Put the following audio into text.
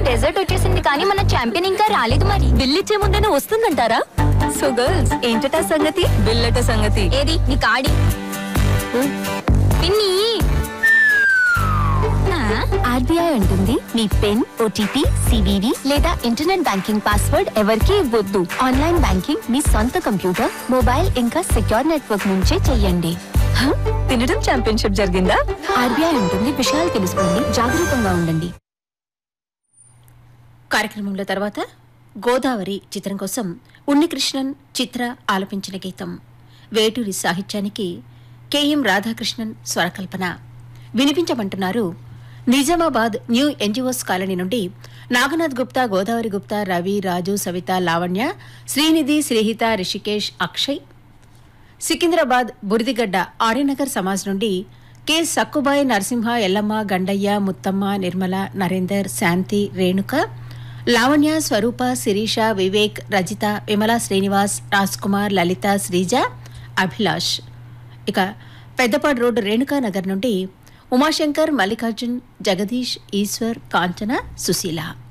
Dessert వచ్చేసింది కానీ మన ఛాంపియన్ ఇంకా రాలేదు మరి బిల్లిచ్చే ముందేనే వస్తుందంటారా సో గర్ల్స్ ఏంటట సంగతి బిల్లట సంగతి ఏది నీ కాడి పిన్ని ఆర్బీఐ అంటుంది మీ పిన్ ఓటీపీ సివివి లేదా ఇంటర్నెట్ బ్యాంకింగ్ పాస్వర్డ్ ఎవరికీ ఇవ్వద్దు ఆన్లైన్ బ్యాంకింగ్ మీ సొంత కంప్యూటర్ మొబైల్ ఇంకా సెక్యూర్ నెట్వర్క్ నుంచే చెయ్యండి హ? తినడం ఛాంపియన్షిప్ జరిగిందా ఆర్బీఐ ఉంటుంది విషయాలు తెలుసుకోండి జాగరూకంగా ఉండండి కార్యక్రమంలో తర్వాత గోదావరి చిత్రం కోసం ఉన్నికృష్ణన్ చిత్ర ఆలపించిన గీతం వేటూరి సాహిత్యానికి కెఎం రాధాకృష్ణన్ స్వరకల్పన వినిపించమంటున్నారు నిజామాబాద్ న్యూ ఎన్జిఓస్ కాలనీ నుండి నాగనాథ్ గుప్తా గోదావరి గుప్తా రవి రాజు సవిత లావణ్య శ్రీనిధి శ్రీహిత రిషికేష్ అక్షయ్ సికింద్రాబాద్ బురిదిగడ్డ ఆర్యనగర్ సమాజ్ నుండి కె సక్కుబాయి నరసింహ ఎల్లమ్మ గండయ్య ముత్తమ్మ నిర్మల నరేందర్ శాంతి రేణుక లావణ్య స్వరూప శిరీష వివేక్ రజిత విమల శ్రీనివాస్ రాజ్ కుమార్ లలిత శ్రీజ అభిలాష్ ఇక పెద్దపాడు రోడ్డు రేణుకానగర్ నుండి ఉమాశంకర్ మల్లికార్జున్ జగదీష్ ఈశ్వర్ కాంచన సుశీల